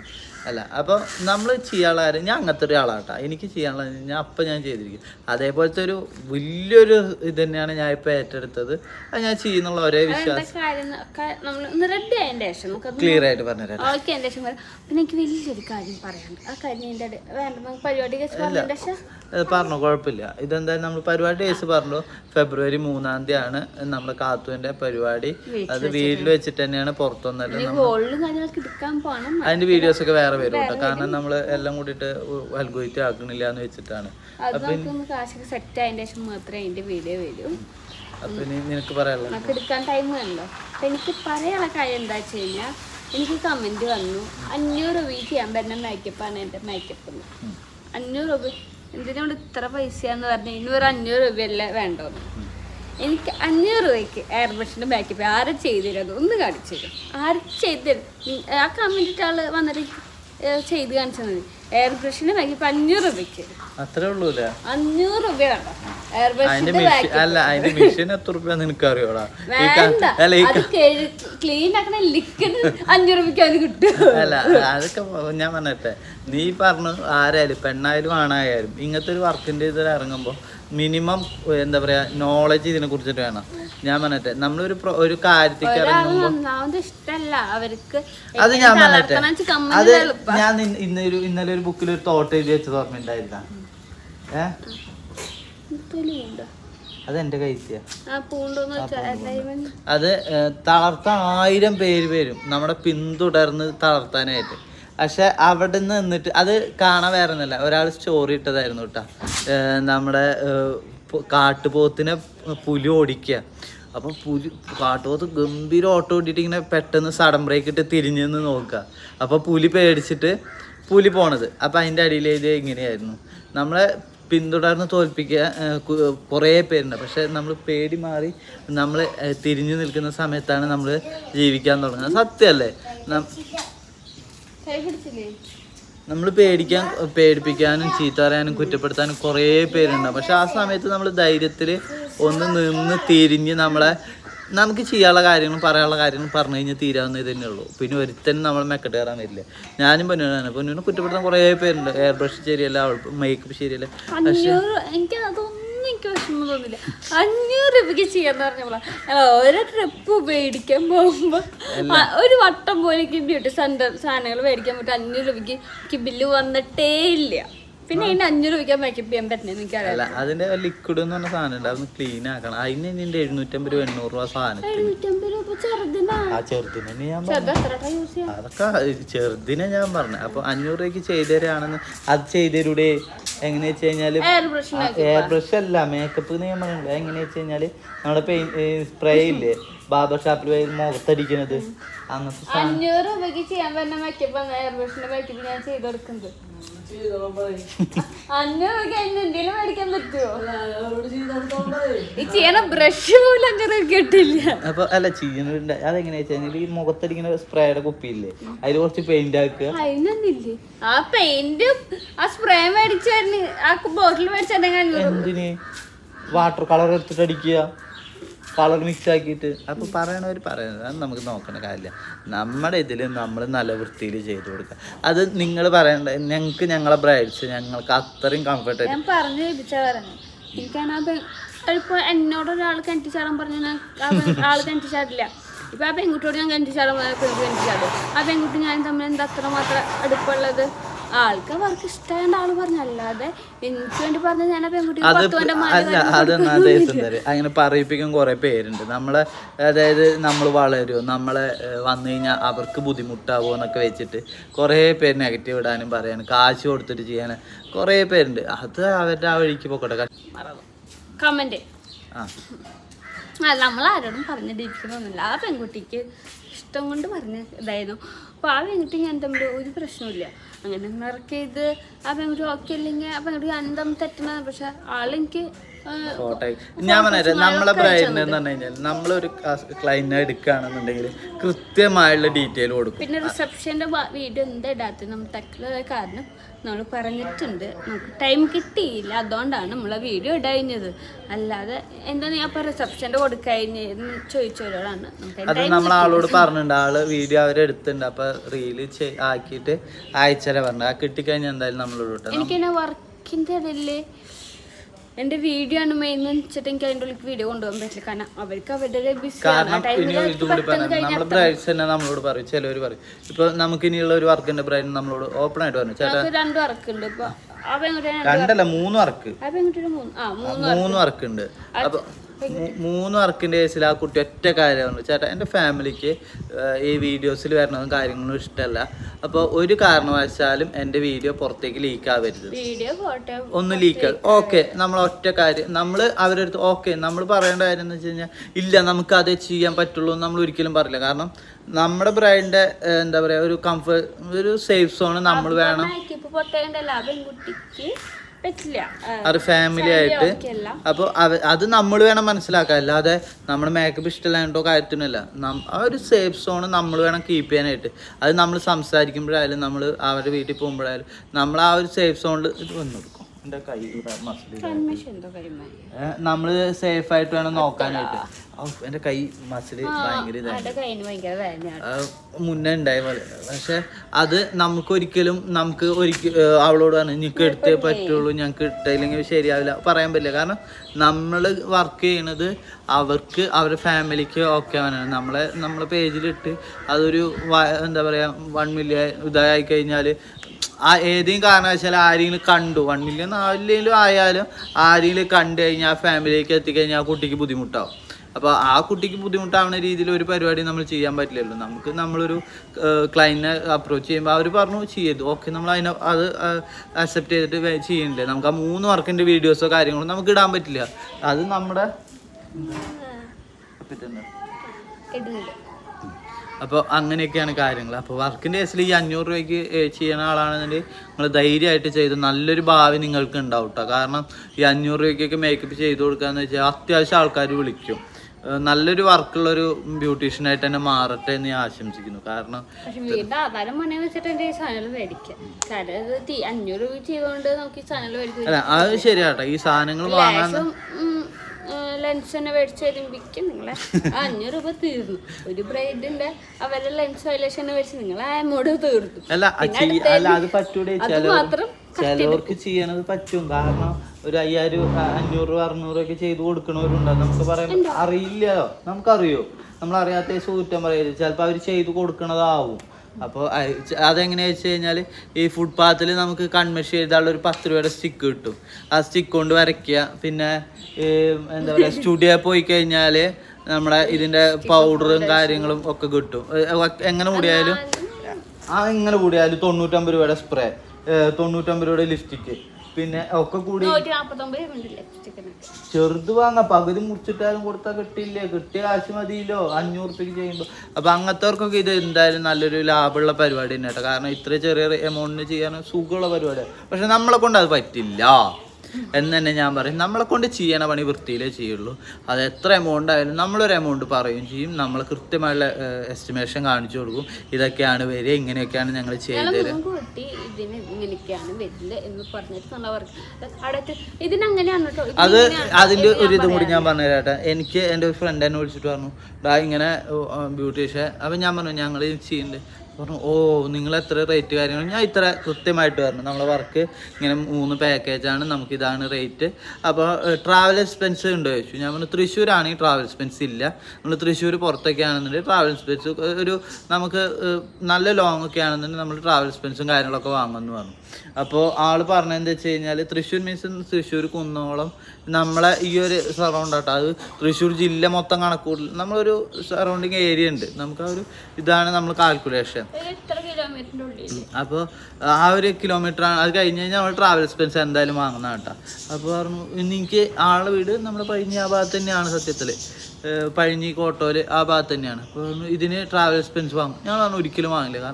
അല്ല അപ്പോൾ നമ്മൾ ചെയ്യാനുള്ള കാര്യം ഞാൻ അങ്ങനത്തെ ഒരാളാട്ടാ എനിക്ക് ചെയ്യാനുള്ള ഞാൻ അപ്പം ഞാൻ ചെയ്തിരിക്കും അതേപോലത്തെ ഒരു വലിയൊരു ഇത് തന്നെയാണ് ഞാൻ ഇപ്പോൾ ഏറ്റെടുത്തത് അത് ഞാൻ ചെയ്യുന്നുള്ള ഒരേ വിശ്വാസം എന്താ കാര്യം ഒക്കെ നമ്മൾ ഒന്ന് റെഡി ആയതിന്റെ ശേഷം നമുക്കത് ക്ലിയർ ആയിട്ട് പറഞ്ഞുതരാം ഓക്കെ എൻ്റെ ശേഷം പറയാം പിന്നെ എനിക്ക് വലിയൊരു കാര്യം പറയാനുണ്ട് ആ കാര്യം എൻ്റെ ഇടയിൽ വേണ്ട നമുക്ക് പരിപാടി വെച്ച് പറഞ്ഞതിന്റെ ശേഷം അത് പറഞ്ഞു കുഴപ്പമില്ല ഇതെന്തായാലും നമ്മൾ പരിപാടി ഡേയ്സ് പറഞ്ഞു ഫെബ്രുവരി മൂന്നാം തീയതിയാണ് നമ്മുടെ കാത്തുവിൻ്റെ പരിപാടി അത് വീട്ടിൽ വെച്ചിട്ട് തന്നെയാണ് പുറത്തൊന്നല്ല ഈ ഗോൾഡും കാര്യങ്ങളൊക്കെ എടുക്കാൻ പോകണം അതിന്റെ വീഡിയോസ് ഒക്കെ വേറെ വരും കേട്ടോ കാരണം നമ്മൾ എല്ലാം കൂടിയിട്ട് അൽഗോയിറ്റ് ആക്കണില്ല എന്ന് വെച്ചിട്ടാണ് അത് നമുക്കൊന്ന് കാശൊക്കെ സെറ്റ് ആയതിന്റെ ശേഷം മാത്രമേ അതിന്റെ വീഡിയോ വരൂ അപ്പൊ ഇനി നിനക്ക് പറയാനുള്ളത് നമുക്ക് എടുക്കാൻ ടൈം വേണല്ലോ അപ്പൊ എനിക്ക് പറയാനുള്ള കാര്യം എന്താ വെച്ച് കഴിഞ്ഞാൽ എനിക്ക് കമന്റ് വന്നു അഞ്ഞൂറ് രൂപയ്ക്ക് ചെയ്യാൻ പറ്റുന്ന മേക്കപ്പാണ് എൻ്റെ മേക്കപ്പ് എന്ന് അഞ്ഞൂറ് രൂപ എന്തിനോട് ഇത്ര പൈസയാന്ന് പറഞ്ഞു ഇനി ഒരു അഞ്ഞൂറ് രൂപയല്ലേ വേണ്ടോന്ന് എനിക്ക് അഞ്ഞൂറ് രൂപയ്ക്ക് എയർ ബ്രഷിന്റെ മേക്കപ്പ് ആരെ ചെയ്തിരുന്നത് ഒന്ന് കാണിച്ചു തരും ആര് ചെയ്തുതരും നി- ആ കമന്റ് ആള് വന്നിട്ട് ഏ, ചെയ്ത് കാണിച്ചാൽ മതി എയർ ബ്രഷിന്റെ മേക്കപ്പ് അഞ്ഞൂറ് രൂപയ്ക്ക് അത്രേ ഉള്ളൂ അല്ലേ അഞ്ഞൂറ് രൂപ വേണ്ട എയർ അതിന്റെ ബ്രഷിന്റെ മെഷീൻ അല്ല അതിന്റെ മെഷീൻ എത്ര റുപ്യ നിനക്ക് അറിയോടാ ഈ ക- വേണ്ട അല്ല ഈ അത് ക്ലീൻ ആക്കണ ലിക്വിഡ് അഞ്ഞൂറ് രൂപയ്ക്ക് അത് കിട്ടും അല്ല അതൊക്കെ ഞാൻ പറഞ്ഞിട്ടെ നീ പറഞ്ഞു ആരായാലും പെണ്ണായാലും ആണായാലും ഇങ്ങനത്തെ ഒരു വർക്കിന്റെ ഇതിൽ ഇറങ്ങുമ്പോൾ മിനിമം എന്താ പറയാ നോളജ് ഇതിനെ കുറിച്ചിട്ട് വേണം ഞാൻ പറഞ്ഞിട്ടെ നമ്മളൊരു pro- ഒരു കാര്യത്തേക്ക് ഒരാൾ ഇറങ്ങുമ്പോൾ നന്നാവുന്നത് ഇഷ്ടല്ല അവർക്ക് അത് ഞാൻ പറഞ്ഞിട്ടെ തളർത്തണം വെച്ച് കമ്മല് അത് എളുപ്പാ. ഞാൻ ഇന്ന് ഇന്നൊരു ഇന്നലെ ഒരു ബുക്കിൽ ഒരു തോട്ട് എഴുതി വെച്ചത് ഓർമ്മയുണ്ടായിരുന്ന ഏ തൊലിയുണ്ടോ? അത് എന്റെ കഴിച്ച ആ പൂണ്ടോന്ന് വെച്ചാൽ എല്ലാവരും അത് ഏ, തളർത്താൻ ആയിരം പേര് വരും നമ്മുടെ പിന്തുടർന്ന് തളർത്താനായിട്ട് പക്ഷെ അവിടെ നിന്ന് നിന്നിട്ട് അത് കാണാൻ വേറെ ഒന്നല്ല ഒരാൾ സ്റ്റോറി ഇട്ടതായിരുന്നു കേട്ടോ നമ്മുടെ ഏ, പൊ- കാട്ടുപോത്തിനെ പുലി ഓടിക്കുക അപ്പം പുലി കാട്ടുപോത്ത് ഗംഭീര ഓട്ടം ഓടിയിട്ട് ഇങ്ങനെ പെട്ടെന്ന് സഡൻ ബ്രേക്ക് ഇട്ട് തിരിഞ്ഞു നിന്ന് നോക്കുക അപ്പോൾ പുലി പേടിച്ചിട്ട് പുലി പോണത് അപ്പം അതിൻ്റെ അടിയിൽ എഴുതിയ ഇങ്ങനെയായിരുന്നു നമ്മളെ പിന്തുടർന്ന് തോൽപ്പിക്കുക ഏഹ്, കു- കുറേ പേരുണ്ട് പക്ഷെ നമ്മൾ പേടി മാറി നമ്മൾ തിരിഞ്ഞു നിൽക്കുന്ന സമയത്താണ് നമ്മൾ ജീവിക്കാൻ തുടങ്ങുന്നത് സത്യമല്ലേ നം- കൈ പിടിച്ചില്ലേ നമ്മൾ പേടിക്കാൻ പേടിപ്പിക്കാനും ചീത്ത പറയാനും കുറ്റപ്പെടുത്താനും കുറേ പേരുണ്ട് പക്ഷെ ആ സമയത്ത് നമ്മൾ ധൈര്യത്തിൽ ഒന്ന് നിന്ന് തിരിഞ്ഞ് നമ്മളെ നമുക്ക് ചെയ്യാനുള്ള കാര്യങ്ങളും പറയാനുള്ള കാര്യങ്ങളും പറഞ്ഞു കഴിഞ്ഞാൽ തീരാവുന്നേ തന്നെ ഉള്ളൂ പിന്നെ ഒരുത്തനും നമ്മൾ മെക്കെട്ട് കയറാൻ വരില്ല ഞാനും പൊന്നുവിനാണ് പൊന്നുവിനെ കുറ്റപ്പെടുത്താൻ കുറേ പേരുണ്ട് എയർ ബ്രഷ് ശരിയല്ല അവൾ മേക്കപ്പ് ശരിയല്ല അഞ്ഞൂറ് എനിക്ക് അതൊന്നും എനിക്ക് വിഷമം തോന്നില്ല അഞ്ഞൂറ് രൂപയ്ക്ക് ചെയ്യാന്ന് പറഞ്ഞപ്പോളാ ഓരോ ട്രിപ്പ് മേടിക്കാൻ പോകുമ്പോ ആ, ഒരു വട്ടം പോലെ എനിക്ക് ബ്യൂട്ടി സെന്റർ സാധനങ്ങൾ മേടിക്കാൻ പറ്റും അഞ്ഞൂറ് രൂപയ്ക്ക് എനിക്ക് ബില്ല് വന്നിട്ടേ ഇല്ല പിന്നെ അതിന് അഞ്ഞൂറ് രൂപയ്ക്ക് മേക്കപ്പ് ചെയ്യാൻ പറ്റുന്നത് എനിക്കറിയാം അല്ല അതിന്റെ ലിക്വിഡ് എന്ന് പറഞ്ഞ സാധനം ഉണ്ട് അതൊന്ന് ക്ലീൻ ആക്കണം അതിന് ഇതിന്റെ എഴുന്നൂറ്റമ്പത് രൂപ എണ്ണൂറ് രൂപ സാധനത്തിന് എഴുന്നൂറ്റമ്പത് രൂപ ചെറുതിനാ ആ ചെറുതിനെ തന്നെ ഞാൻ ചെറുത് എത്ര യൂസ് ചെയ്യാം അതൊക്കെ ചെറുതിനെ ഞാൻ പറഞ്ഞു അപ്പൊ അഞ്ഞൂറ് രൂപയ്ക്ക് ചെയ്തു തരാണെന്ന് അത് ചെയ്തു തരൂടെ എങ്ങനെ വെച്ച് കഴിഞ്ഞാല് എയർ ബ്രഷിന് എയർ ബ്രഷ് അല്ല മേക്കപ്പ് ഞാൻ പറയുന്നത് എങ്ങനെ വെച്ച് കഴിഞ്ഞാല് നമ്മുടെ പെയിന്റ് സ്പ്രേ ഇല്ലേ ബാബർ ഷാപ്പിൽ പോയി മുഖത്തടിക്കുന്നത് അങ്ങനത്തെ സാധനം അഞ്ഞൂറ് രൂപയ്ക്ക് ചെയ്യാൻ പറ്റുന്ന മേക്കപ്പ് എയർ ബ്രഷിന്റെ മേക്കപ്പ് ഞാൻ ചെയ്ത് കൊടുക്കുന്നത് അഞ്ഞൂറ് രൂപയ്ക്ക് അതിന് എന്തെങ്കിലും മേടിക്കാൻ പറ്റുമോ ഈ ചെയ്യണ ബ്രഷ് പോലും അഞ്ഞൂറ് രൂപ കിട്ടില്ല അപ്പൊ അല്ല ചെയ്യുന്നുണ്ട് അതെങ്ങനെയാ വെച്ച് കഴിഞ്ഞാൽ ഈ മുഖത്തടിക്കുന്ന സ്പ്രേയുടെ കുപ്പിയില്ലേ അതിൽ കുറച്ച് പെയിന്റ് ആക്കുക അതിനൊന്നില്ലേ ആ പെയിന്റ് ആ സ്പ്രേ മേടിച്ചായിരുന്നു ആ ബോട്ടിൽ മേടിച്ചിട്ടുണ്ടെങ്കിൽ അഞ്ഞൂറ് എന്തിന് വാട്ടർ കളർ എടുത്തിട്ട് അടിക്കുക കളർ മിക്സ് ആക്കിയിട്ട് അപ്പൊ പറയണവർ പറയുന്നത് അത് നമുക്ക് നോക്കേണ്ട കാര്യമില്ല നമ്മുടെ ഇതിൽ നമ്മൾ നല്ല വൃത്തിയിൽ ചെയ്തു കൊടുക്കുക അത് നിങ്ങൾ പറയണ്ട ഞങ്ങൾക്ക് ഞങ്ങളെ ബ്രൈഡ്സ് ഞങ്ങൾക്ക് അത്രയും കംഫർട്ട് ഞാൻ പറഞ്ഞു ഏൽപ്പിച്ചാ പറഞ്ഞു എനിക്കാണ് ആ പെ ഇപ്പൊ എന്നോട് ഒരാൾ കിണറ്റി ചാടാൻ പറഞ്ഞു ഞാൻ ആ പെ- ആള് കിണറ്റി ചാടില്ല ഇപ്പൊ ആ പെൺകുട്ടിയോട് ഞാൻ കിണറ്റി ചാടാൻ പറഞ്ഞ പെൺകുട്ടി കിണറ്റി ചാടും ആ പെൺകുട്ടി ഞാൻ തമ്മിൽ എന്താ അത്ര മാത്രം അടുപ്പുള്ളത് ആൾക്ക് അവർക്ക് ഇഷ്ടമായത് ആള് പറഞ്ഞു അല്ലാതെ എനിക്ക് വേണ്ടി പറഞ്ഞ ഞാൻ ആ പെൺകുട്ടി അത് പത്ത് കൊല്ലം മാറി അല്ല അതൊന്നും അതേ സുന്ദരി അങ്ങനെ പറയിപ്പിക്കാൻ കുറെ പേരുണ്ട് നമ്മളെ അതായത് നമ്മൾ വളരുമോ നമ്മളെ ഏഹ്, വന്നു കഴിഞ്ഞാൽ അവർക്ക് ബുദ്ധിമുട്ടാവോ എന്നൊക്കെ വെച്ചിട്ട് കുറേ പേര് നെഗറ്റീവ് ഇടാനും പറയാനും കാശ് കൊടുത്തിട്ട് ചെയ്യാനും കുറേ പേരുണ്ട് അത് അവരുടെ ആ വഴിക്ക് പോക്കട്ടെ ക- കമന്റ് ആ ആ നമ്മൾ ആരോടും പറഞ്ഞ് ഡീപ്പിക്കണമൊന്നുമില്ല ആ പെൺകുട്ടിക്ക് ഇഷ്ടം കൊണ്ട് പറഞ്ഞ ഇതായിരുന്നു അപ്പോൾ ആ പെൺകുട്ടി ഞാൻ തമ്മിൽ ഒരു പ്രശ്നമില്ല അങ്ങനെ വർക്ക് ചെയ്ത് ആ പെൺകുട്ടി ഓക്കെ അല്ലെങ്കിൽ ആ പെൺകുട്ടി അന്തം തെറ്റണ പക്ഷെ ആളെനിക്ക് ആ, ഫോട്ടോ ഞാൻ പറഞ്ഞുതരാം നമ്മളെ ബ്രൈഡിന് എന്ന് പറഞ്ഞു കഴിഞ്ഞാൽ നമ്മളൊരു ക്ലൈൻറ്റ് എടുക്കുകയാണെന്നുണ്ടെങ്കിൽ കൃത്യമായുള്ള ഡീറ്റെയിൽ കൊടുക്കും പിന്നെ റിസപ്ഷന്റെ വീഡിയോ എന്താ ഇടാത്തത് നമ്മൾ തെക്കുള്ള കാരണം നമ്മൾ പറഞ്ഞിട്ടുണ്ട് നമുക്ക് ടൈം കിട്ടിയില്ല അതുകൊണ്ടാണ് നമ്മൾ ആ വീഡിയോ ഇടഴിഞ്ഞത് അല്ലാതെ എന്താ ഞാൻ ഇപ്പൊ റിസപ്ഷന്റെ കൊടുക്കഴിഞ്ഞെന്ന് ചോദിച്ചവരോടാണ് നമുക്ക് അത് നമ്മൾ ആളോട് പറഞ്ഞിട്ടുണ്ട് ആള് വീഡിയോ അവരെടുത്തിട്ടുണ്ട് അപ്പൊ റീല് ആക്കിയിട്ട് അയച്ചാലേ പറഞ്ഞു ആ കിട്ടിക്കഴിഞ്ഞാൽ എന്തായാലും നമ്മളോട് വിട്ടു എനിക്ക് എന്നെ വർക്കിന്റെ ഇടയില് എന്റെ വീഡിയോ ആണ് മെയിൻ വെച്ചിട്ട് എനിക്ക് അതിൻ്റെ ഉള്ളിൽ വീഡിയോ കൊണ്ടുപോകാൻ പറ്റില്ല കാരണം അവർക്ക് അവരുടെ ബിസിയാണ് കാരണം ടൈമിൽ ഇനി ഇതും കൂടി പറഞ്ഞു നമ്മളെ ബ്രൈഡ്സ് തന്നെ നമ്മളോട് പറയും ചിലവർ പറയും ഇപ്പൊ നമുക്ക് ഇനിയുള്ള ഒരു വർക്കിന്റെ ബ്രൈഡ് നമ്മളോട് ഓപ്പൺ ആയിട്ട് പറഞ്ഞു ചേട്ടാ നമുക്ക് രണ്ട് വർക്ക് ഉണ്ട് ഇപ്പൊ ആ പെൺകുട്ടിയാണ് രണ്ടല്ല മൂന്ന് വർക്ക് ആ പെൺകുട്ടിയുടെ മൂന്ന് ആ മൂന്ന് മൂന്ന് വർക്ക് ഉണ്ട് അപ്പൊ മൂ- മൂന്ന് വർക്കിന്റെ കേസിൽ ആ കുട്ടി ഒറ്റ കാര്യമാണ് ചേട്ടാ എൻ്റെ ഫാമിലിക്ക് ഈ വീഡിയോസിൽ വരണതും കാര്യങ്ങളും ഇഷ്ടമല്ല അപ്പോൾ ഒരു കാരണവശാലും എൻ്റെ വീഡിയോ പുറത്തേക്ക് ലീക്ക് ആവരുത് വീഡിയോ ഫോട്ടോ ഒന്ന് ലീക്ക് ഓക്കെ നമ്മൾ ഒറ്റ കാര്യം നമ്മൾ അവരുടെ അടുത്ത് ഓക്കെ നമ്മൾ പറയേണ്ട കാര്യം എന്ന് വെച്ച് കഴിഞ്ഞാൽ ഇല്ല നമുക്ക് അതേ ചെയ്യാൻ പറ്റുള്ളൂ എന്ന് നമ്മൾ ഒരിക്കലും പറയില്ല കാരണം നമ്മുടെ ബ്രൈഡിന്റെ എന്താ പറയാ ഒരു കംഫർട്ട് ഒരു സേഫ് സോൺ നമ്മൾ വേണം ഇപ്പൊ പൊട്ടേണ്ടല്ല ആ പെൺകുട്ടിക്ക് പറ്റില്ല ആ, അത് ഫാമിലി ആയിട്ട് okay അല്ല അപ്പോൾ അത് നമ്മൾ വേണം മനസ്സിലാക്കാൻ അല്ലാതെ നമ്മുടെ മേക്കപ്പ് ഇഷ്ടമില്ലാണ്ടോ കാര്യത്തിനല്ല നം- ആ ഒരു സേഫ് സോൺ നമ്മൾ വേണം കീപ്പ് ചെയ്യാനായിട്ട് അത് നമ്മൾ സംസാരിക്കുമ്പോഴായാലും നമ്മൾ അവരുടെ വീട്ടിൽ പോകുമ്പോഴായാലും നമ്മൾ ആ ഒരു സേഫ് സോണിൽ ഇത് വന്നു കൊടുക്കും എൻ്റെ കൈ മസിൽ കൺമിഷൻ എന്തോ കൈമാറി നമ്മൾ സേഫ് ആയിട്ട് വേണം നോക്കാനായിട്ട് ഔ, എൻ്റെ കൈ മസിൽ ഭയങ്കര ഇതായി ആരുടെ കയ്യിന് ഭയങ്കര വേദനയാണ് ആ, മുന്നേ ഉണ്ടായ പോലെ പക്ഷെ അത് നമുക്ക് ഒരിക്കലും നമുക്ക് ഒരിക്കൽ അവളോട് പറഞ്ഞു ഞങ്ങൾക്ക് എടുത്തേ പറ്റുള്ളൂ ഞങ്ങൾക്ക് ഇട്ടില്ലെങ്കിൽ ശരിയാവില്ല പറയാൻ പറ്റില്ല കാരണം നമ്മൾ വർക്ക് ചെയ്യണത് അവർക്ക് അവരുടെ ഫാമിലിക്ക് ഓക്കെ ആവാനാണ് നമ്മളെ നമ്മളെ പേജിലിട്ട് അതൊരു വ- എന്താ പറയുക വൺ മില്യൺ ഇതായി കഴിഞ്ഞാൽ ആ ഏതെങ്കിലും കാരണവശാൽ ആരെങ്കിലും കണ്ടു വൺ മില്യൺ ആയില്ലെങ്കിലും ആയാലും ആരെങ്കിലും കണ്ടു കഴിഞ്ഞാൽ ആ ഫാമിലിയിലേക്ക് എത്തിക്കഴിഞ്ഞാൽ ആ കുട്ടിക്ക് ബുദ്ധിമുട്ടാവും അപ്പോൾ ആ കുട്ടിക്ക് ബുദ്ധിമുട്ടാവുന്ന രീതിയിൽ ഒരു പരിപാടി നമ്മൾ ചെയ്യാൻ പറ്റില്ലല്ലോ നമുക്ക് നമ്മളൊരു ക്ലൈൻറ്റിനെ അപ്രോച്ച് ചെയ്യുമ്പോൾ അവർ പറഞ്ഞു ചെയ്തു ഓക്കെ നമ്മൾ അതിനെ അത് അക്സെപ്റ്റ് ചെയ്തിട്ട് വേ- ചെയ്യണ്ടേ നമുക്ക് ആ മൂന്ന് വർക്കിൻ്റെ വീഡിയോസോ കാര്യങ്ങളോ നമുക്ക് ഇടാൻ പറ്റില്ല അത് നമ്മുടെ പറ്റുന്നത് ഇടുന്നുണ്ട് അപ്പോൾ അങ്ങനെയൊക്കെയാണ് കാര്യങ്ങൾ അപ്പോൾ വർക്കിൻ്റെ കേസിൽ ഈ അഞ്ഞൂറ് രൂപയ്ക്ക് ഏഹ്, ചെയ്യണ ആളാണെന്നുണ്ടെങ്കിൽ നിങ്ങൾ ധൈര്യമായിട്ട് ചെയ്ത് നല്ലൊരു ഭാവി നിങ്ങൾക്ക് ഉണ്ടാവും കേട്ടോ കാരണം ഈ അഞ്ഞൂറ് രൂപയ്ക്കൊക്കെ മേക്കപ്പ് ചെയ്ത് കൊടുക്കാന്ന് വെച്ചാൽ അത്യാവശ്യം ആൾക്കാർ വിളിക്കും ഏഹ്, നല്ലൊരു വർക്കുള്ളൊരു ബ്യൂട്ടീഷ്യനായിട്ട് തന്നെ മാറട്ടെ എന്ന് ഞാൻ ആശംസിക്കുന്നു കാരണം പക്ഷെ വീടിന്റെ ആധാരം മണി വെച്ചിട്ട് എന്റെ ഈ സാധനങ്ങൾ മേടിക്കാം കാരണം ഇത് തീ- അഞ്ഞൂറ് രൂപ ചെയ്തുകൊണ്ട് നമുക്ക് ഈ സാധനങ്ങൾ മേടിക്കും അല്ല അത് ശരിയാട്ടോ ഈ സാധനങ്ങൾ വാങ്ങാൻ ലേശം ലെൻസ് തന്നെ മേടിച്ച് വരുമ്പിക്കും നിങ്ങളെ ആ അഞ്ഞൂറ് രൂപ തീർന്നു ഒരു ബ്രൈഡിന്റെ അവരുടെ ലെൻസ് വയലേഷൻ മേടിച്ച് നിങ്ങൾ ആ എമൗണ്ട് തീർന്നു അല്ല അത് ചെയ്യ- അല്ല അത് പറ്റൂടെ അത് ചില മാത്രം ചിലവർക്ക് ചെയ്യണത് പറ്റും കാരണം ഒരു അയ്യായിരം അ- അഞ്ഞൂറ് രൂപ അറുന്നൂറ് ഒക്കെ ചെയ്ത് കൊടുക്കണവരുണ്ടാവും നമുക്ക് പറയാൻ അറിയില്ലല്ലോ നമുക്കറിയോ നമ്മൾ അറിയാത്ത സൂറ്റം പറയരുത് ചിലപ്പോൾ അവർ ചെയ്ത് കൊടുക്കണതാവും അപ്പോൾ അതെങ്ങനെയാ വെച്ച് കഴിഞ്ഞാൽ ഈ ഫുട്പാത്തിൽ നമുക്ക് കൺമെഷ് ചെയ്താലുള്ള ഒരു പത്ത് രൂപയുടെ സ്റ്റിക്ക് കിട്ടും ആ സ്റ്റിക്ക് കൊണ്ട് വരയ്ക്കുക പിന്നെ ഈ എന്താ പറയുക സ്റ്റുഡിയോ പോയി കഴിഞ്ഞാൽ നമ്മുടെ ഇതിൻ്റെ പൗഡറും കാര്യങ്ങളും ഒക്കെ കിട്ടും ഏ, എങ്ങനെ കൂടിയാലും ആ ഇങ്ങനെ കൂടിയാലും തൊണ്ണൂറ്റമ്പത് രൂപയുടെ സ്പ്രേ തൊണ്ണൂറ്റമ്പത് രൂപയുടെ ലിപ്സ്റ്റിക്ക് പിന്നെ ഒക്കെ കൂടി നൂറ്റി നാപ്പത്തൊമ്പത് രൂപ ഉണ്ട് ലിപ്സ്റ്റിക്കിന് ചെറുത് വാങ്ങാം പകുതി മുറിച്ചിട്ടാലും കൊടുത്താൽ കിട്ടില്ലേ കിട്ടിയ കാശ് മതിയല്ലോ അഞ്ഞൂറ് റുപ്യക്ക് ചെയ്യുമ്പോൾ അപ്പം അങ്ങനത്തെവർക്കൊക്കെ ഇത് എന്തായാലും നല്ലൊരു ലാഭമുള്ള പരിപാടി തന്നെ കേട്ടോ കാരണം ഇത്ര ചെറിയ എമൗണ്ടിന് ചെയ്യാൻ സുഖമുള്ള പരിപാടിയാണ് പക്ഷെ നമ്മളെ കൊണ്ട് അത് പറ്റില്ല എന്ന് തന്നെ ഞാൻ പറയും നമ്മളെ കൊണ്ട് ചെയ്യണ പണി വൃത്തിയിലേ ചെയ്യുള്ളൂ അത് എത്ര എമൗണ്ട് ആയാലും നമ്മളൊരു എമൗണ്ട് പറയും ചെയ്യും നമ്മൾ കൃത്യമായുള്ള എസ്റ്റിമേഷൻ കാണിച്ചു കൊടുക്കും ഇതൊക്കെയാണ് വരിക ഇങ്ങനെയൊക്കെയാണ് ഞങ്ങൾ ചെയ്തു തരിക മൂന്ന് കൂട്ടി ഇതിന് ഇങ്ങനെയൊക്കെയാണ് വരില്ല എന്ന് പറഞ്ഞിട്ട് നല്ല വർക്ക് അവിടെ ഇതിനങ്ങനെയാണ് കേട്ടോ ഇത് അത് ഇങ്ങനെയാണ്. അതിന്റെ ഇത് ഒരു ഞാൻ ഇതും കൂടി പറയാം. ഞാൻ പറഞ്ഞു തരാട്ടെ എനിക്ക് എൻ്റെ ഒരു ഫ്രണ്ട് എന്നെ വിളിച്ചിട്ട് പറഞ്ഞു ഡാ ഇങ്ങനെ ബ്യൂട്ടീഷ്യൻ അപ്പം ഞാൻ പറഞ്ഞു ഞങ്ങൾ ചെയ്യുന്നുണ്ട് പറഞ്ഞു ഓ നിങ്ങൾ എത്ര റേറ്റ് കാര്യങ്ങൾ ഞാൻ ഇത്ര കൃത്യമായിട്ട് പറഞ്ഞു നമ്മളെ വർക്ക് ഇങ്ങനെ മൂന്ന് പാക്കേജാണ് നമുക്ക് ഇതാണ് റേറ്റ് അപ്പോൾ ട്രാവൽ എക്സ്പെൻസ് ഉണ്ടോ ചോദിച്ചു ഞാൻ പറഞ്ഞു തൃശ്ശൂരാണെങ്കിൽ ട്രാവൽ എക്സ്പെൻസ് ഇല്ല നമ്മൾ തൃശ്ശൂർ പുറത്തൊക്കെ ആണെന്നുണ്ടെങ്കിൽ ട്രാവൽ എക്സ്പെൻസ് ഒരു നമുക്ക് ഏഹ്, നല്ല ലോങ് ഒക്കെ ആണെന്നുണ്ടെങ്കിൽ നമ്മൾ ട്രാവൽ എക്സ്പെൻസും കാര്യങ്ങളൊക്കെ വാങ്ങുമെന്ന് പറഞ്ഞു അപ്പോൾ ആൾ പറഞ്ഞത് എന്താ വെച്ച് കഴിഞ്ഞാൽ തൃശ്ശൂർ മീൻസ് തൃശ്ശൂർ കുന്നോളം നമ്മളെ ഈ ഒരു സറൗണ്ട് ആട്ടോ അത് തൃശ്ശൂർ ജില്ല മൊത്തം കണക്കൂടില്ല നമ്മളൊരു സറൗണ്ടിങ് ഏരിയ ഉണ്ട് നമുക്ക് ആ ഒരു ഇതാണ് നമ്മൾ കാൽക്കുലേഷൻ ഇത് എത്ര കിലോമീറ്ററിന്റെ ഉള്ളിൽ അപ്പോൾ ആ ഒരു കിലോമീറ്റർ ആണ് അത് കഴിഞ്ഞ് കഴിഞ്ഞാൽ നമ്മൾ ട്രാവൽ എക്സ്പെൻസ് എന്തായാലും വാങ്ങുന്ന കേട്ടോ അപ്പോൾ പറഞ്ഞു എനിക്ക് ആളുടെ വീട് നമ്മുടെ പഴിഞ്ഞി ആ ഭാഗത്ത് തന്നെയാണ് സത്യത്തിൽ പഴിഞ്ഞി കോട്ടോല് ആ ഭാഗത്ത് തന്നെയാണ് അപ്പോൾ പറഞ്ഞു ഇതിന് ട്രാവൽ എക്സ്പെൻസ് വാങ്ങും ഞാൻ പറഞ്ഞു ഒരിക്കലും വാങ്ങില്ല കാരണം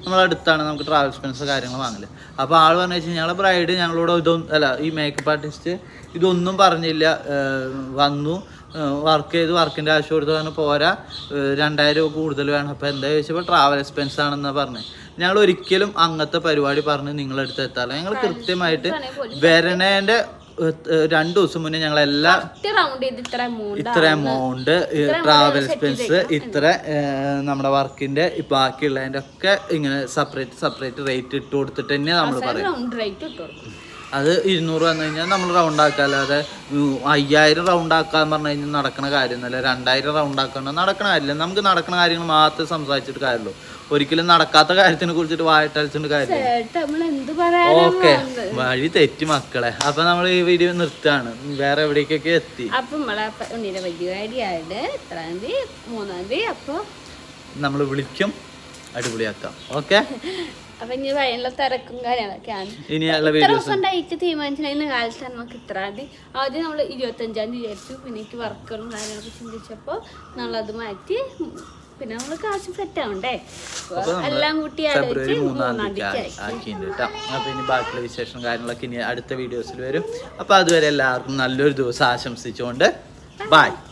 നമ്മളെ അടുത്താണ് നമുക്ക് ട്രാവൽ എക്സ്പെൻസ് കാര്യങ്ങൾ വാങ്ങല് അപ്പോൾ ആൾ പറഞ്ഞു വെച്ചാൽ ഞങ്ങളെ ബ്രൈഡ് ഞങ്ങളോട് ഇതൊന്നും അല്ല ഈ മേക്കപ്പ് ആർട്ടിസ്റ്റ് ഇതൊന്നും പറഞ്ഞില്ല ഏർ വന്നു വർക്ക് ചെയ്ത് വർക്കിൻ്റെ ആവശ്യം കൊടുത്ത് പറഞ്ഞു പോരാ ഏർ രണ്ടായിരം രൂപ കൂടുതൽ വേണം അപ്പോൾ എന്താ ചോദിച്ചപ്പോൾ ട്രാവൽ എക്സ്പെൻസ് ആണെന്നാണ് പറഞ്ഞത് ഞങ്ങൾ ഒരിക്കലും അങ്ങനത്തെ പരിപാടി പറഞ്ഞ് നിങ്ങളെടുത്ത് എത്താറില്ല ഞങ്ങൾ കൃത്യമായിട്ട് വരണേൻ്റെ രണ്ട് ദിവസം മുന്നേ ഞങ്ങൾ എല്ലാ റൗണ്ട് ചെയ്ത് ഇത്ര എമൗണ്ട് ഇത്ര എമൗണ്ട് ട്രാവൽ എക്സ്പെൻസ് ഇത്ര ഏർ, നമ്മുടെ വർക്കിന്റെ ബാക്കിയുള്ളതിന്റെ ഒക്കെ ഇങ്ങനെ സെപ്പറേറ്റ് സെപ്പറേറ്റ് റേറ്റ് ഇട്ട് കൊടുത്തിട്ട് തന്നെ നമ്മൾ പറയും റൗണ്ട് റേറ്റ് ഇട്ട് കൊടുക്കും അത് ഇരുന്നൂറ് വന്നു കഴിഞ്ഞാൽ നമ്മൾ റൗണ്ട് ആക്കുക അല്ലാതെ ഉം, അയ്യായിരം റൗണ്ട് ആക്കാന്ന് പറഞ്ഞു കഴിഞ്ഞാൽ നടക്കുന്ന കാര്യമൊന്നുമല്ല രണ്ടായിരം റൗണ്ട് ആക്കണ്ട നടക്കണ കാര്യമില്ല നമുക്ക് നടക്കുന്ന കാര്യങ്ങൾ മാത്രമേ സംസാരിച്ചിട്ട് കാര്യമുള്ളൂ ഒരിക്കലും നടക്കാത്ത കാര്യത്തിനെ കുറിച്ചിട്ട് വായിട്ടടിച്ചിട്ട് കാര്യമില്ല ചേട്ടാ നമ്മൾ എന്ത് പറയാനാ ഓക്കെ വഴി തെറ്റി മക്കളെ അപ്പൊ നമ്മൾ ഈ വീഡിയോ നിർത്താണ് വേറെ എവിടേക്കൊക്കെ എത്തി അപ്പൊ നമ്മളെ പ- ഉണ്ണിയുടെ പരിപാടിയായിട്ട് എത്രാം തീയതി മൂന്നാം തീയതി അപ്പൊ നമ്മൾ വിളിക്കും അടിപൊളിയാക്കാം ഓക്കെ അപ്പൊ ഇനി വഴിയുള്ള തിരക്കും കാര്യങ്ങളൊക്കെയാണ് ഇനിയുള്ള ഇത്ര വീഡിയോസ് ദിവസം ഡേറ്റ് തീരുമാനിച്ചിട്ടുണ്ടെങ്കിൽ കാലത്ത് നമുക്ക് ഇത്ര തീയതി ആദ്യം നമ്മൾ ഇരുപത്തഞ്ചാം തീയതി വിചാരിച്ചു പിന്നെ എനിക്ക് വർക്കുകളും കാര്യങ്ങളൊക്കെ ചിന്തിച്ചപ്പോൾ നമ്മളത് മാറ്റി ഉം, പിന്നെ നമ്മൾ കാശ് സെറ്റ് ആവണ്ടേ അപ്പൊ അപ്പൊ നമ്മള് എല്ലാം കൂട്ടി ഫെബ്രുവരി ആലോചിച്ച് മൂന്നാം മൂന്നാം തീയതി തീയതി ആക്കിയിട്ടുണ്ട് കേട്ടോ അപ്പൊ ഇനി ബാക്കിയുള്ള വിശേഷം കാര്യങ്ങളൊക്കെ ഇനി അടുത്ത വീഡിയോസിൽ വരും അപ്പൊ അതുവരെ എല്ലാവർക്കും നല്ലൊരു ദിവസം ആശംസിച്ചുകൊണ്ട് ബൈ